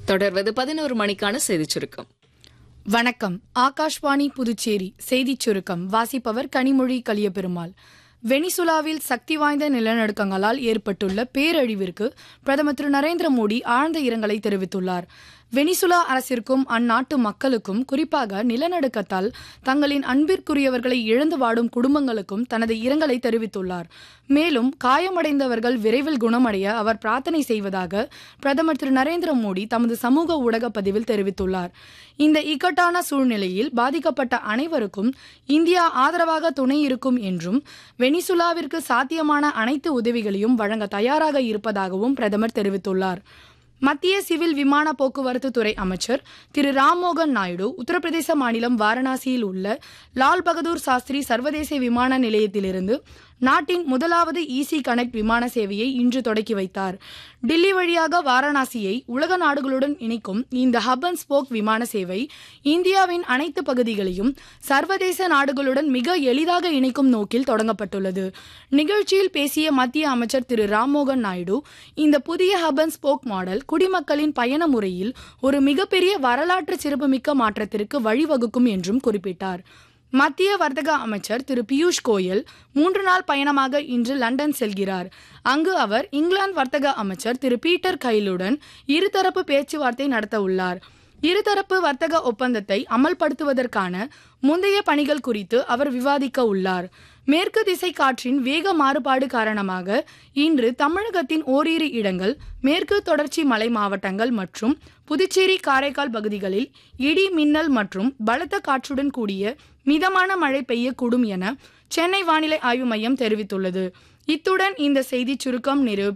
தொடர்வது பதினோரு மணிக்கான செய்திச் சுருக்கம் வணக்கம் ஆகாஷ்வாணி புதுச்சேரி செய்திச் சுருக்கம் வாசிப்பவர் கனிமொழி கலியபெருமாள் வெனிசுலாவில் சக்தி வாய்ந்த நிலநடுக்கங்களால் ஏற்பட்டுள்ள பேரழிவிற்கு பிரதமர் திரு நரேந்திர மோடி ஆழ்ந்த இரங்கலை தெரிவித்துள்ளார் வெனிசுலா அரசிற்கும் அந்நாட்டு மக்களுக்கும் குறிப்பாக நிலநடுக்கத்தால் தங்களின் அன்பிற்குரியவர்களை இழந்து வாடும் குடும்பங்களுக்கும் தனது இரங்கலை தெரிவித்துள்ளார் மேலும் காயமடைந்தவர்கள் விரைவில் குணமடைய அவர் பிரார்த்தனை செய்வதாக பிரதமர் திரு நரேந்திர மோடி தமது சமூக ஊடக பதிவில் தெரிவித்துள்ளார் இந்த இக்கட்டான சூழ்நிலையில் பாதிக்கப்பட்ட அனைவருக்கும் இந்தியா ஆதரவாக துணை இருக்கும் என்றும் வெனிசுலாவிற்கு சாத்தியமான அனைத்து உதவிகளையும் வழங்க தயாராக இருப்பதாகவும் பிரதமர் தெரிவித்துள்ளார் மத்திய சிவில் விமான போக்குவரத்து துறை அமைச்சர் திரு ராம்மோகன் நாயுடு உத்தரப்பிரதேச மாநிலம் வாரணாசியில் உள்ள லால் பகதூர் சாஸ்திரி சர்வதேச விமான நிலையத்திலிருந்து நாட்டின் முதலாவது ஈசி கனெக்ட் விமான சேவையை இன்று தொடக்கி வைத்தார் டில்லி வழியாக வாரணாசியை உலக நாடுகளுடன் இணைக்கும் இந்த ஹப் அண்ட் ஸ்போக் விமான சேவை இந்தியாவின் அனைத்து பகுதிகளையும் சர்வதேச நாடுகளுடன் மிக எளிதாக இணைக்கும் நோக்கில் தொடங்கப்பட்டுள்ளது நிகழ்ச்சியில் பேசிய மத்திய அமைச்சர் திரு ராம்மோகன் நாயுடு இந்த புதிய ஹப் அண்ட் ஸ்போக் மாடல் குடிமக்களின் பயண முறையில் ஒரு மிகப்பெரிய வரலாற்று சிறப்புமிக்க மாற்றத்திற்கு வழிவகுக்கும் என்றும் குறிப்பிட்டார் மத்திய வர்த்தக அமைச்சர் திரு பியூஷ் கோயல் மூன்று நாள் பயணமாக இன்று லண்டன் செல்கிறார் அங்கு அவர் இங்கிலாந்து வர்த்தக அமைச்சர் திரு பீட்டர் கைலுடன் இருதரப்பு பேச்சுவார்த்தை நடத்த உள்ளார் இருதரப்பு வர்த்தக ஒப்பந்தத்தை அமல்படுத்துவதற்கான முந்தைய பணிகள் குறித்து அவர் விவாதிக்க உள்ளார் மேற்கு திசை காற்றின் வேக மாறுபாடு காரணமாக இன்று தமிழகத்தின் ஓரிரு இடங்கள் மேற்கு தொடர்ச்சி மலை மாவட்டங்கள் மற்றும் புதுச்சேரி காரைக்கால் பகுதிகளில் இடி மின்னல் மற்றும் பலத்த காற்றுடன் கூடிய மிதமான மழை பெய்யக்கூடும் என சென்னை வானிலை ஆய்வு மையம் தெரிவித்துள்ளது இத்துடன் இந்த செய்திச் சுருக்கம் நிறைவு